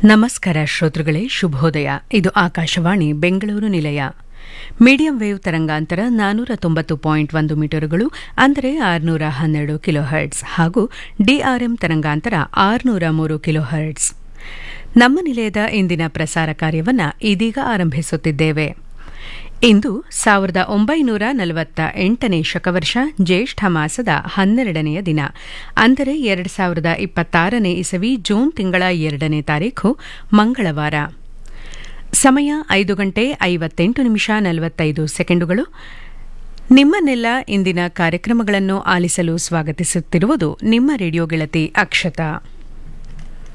ನಮಸ್ಕಾರ ಶ್ರೋತೃಗಳೇ ಶುಭೋದಯ ಇದು ಆಕಾಶವಾಣಿ ಬೆಂಗಳೂರು ನಿಲಯ ಮೀಡಿಯಂ ವೇವ್ ತರಂಗಾಂತರ ನಾನೂರ ತೊಂಬತ್ತು ಪಾಯಿಂಟ್ ಒಂದು ಮೀಟರುಗಳು ಅಂದರೆ ಆರುನೂರ ಹನ್ನೆರಡು ಕಿಲೋಹರ್ಟ್ಸ್ ಹಾಗೂ ಡಿಆರ್ಎಂ ತರಂಗಾಂತರ ಆರುನೂರ ಮೂರು ಕಿಲೋಹರ್ಟ್ಸ್ ನಮ್ಮ ನಿಲಯದ ಇಂದಿನ ಪ್ರಸಾರ ಕಾರ್ಯವನ್ನು ಇದೀಗ ಆರಂಭಿಸುತ್ತಿದ್ದೇವೆ ಇಂದು ಸಾವಿರದ ಒಂಬೈನೂರ ನಲವತ್ತ ಎಂಟನೇ ಶಕವರ್ಷ ಜ್ಯೇಷ್ಠ ಮಾಸದ ಹನ್ನೆರಡನೆಯ ದಿನ ಅಂದರೆ ಎರಡು ಸಾವಿರದ ಇಪ್ಪತ್ತಾರನೇ ಇಸವಿ ಜೂನ್ ತಿಂಗಳ ಎರಡನೇ ತಾರೀಖು ಮಂಗಳವಾರ ಸಮಯ ಐದು ಗಂಟೆ ಐವತ್ತೆಂಟು ನಿಮಿಷ ನಲವತ್ತೈದು ಸೆಕೆಂಡುಗಳು ನಿಮ್ಮನ್ನೆಲ್ಲ ಇಂದಿನ ಕಾರ್ಯಕ್ರಮಗಳನ್ನು ಆಲಿಸಲು ಸ್ವಾಗತಿಸುತ್ತಿರುವುದು ನಿಮ್ಮ ರೇಡಿಯೋ ಗೆಳತಿ ಅಕ್ಷತಾ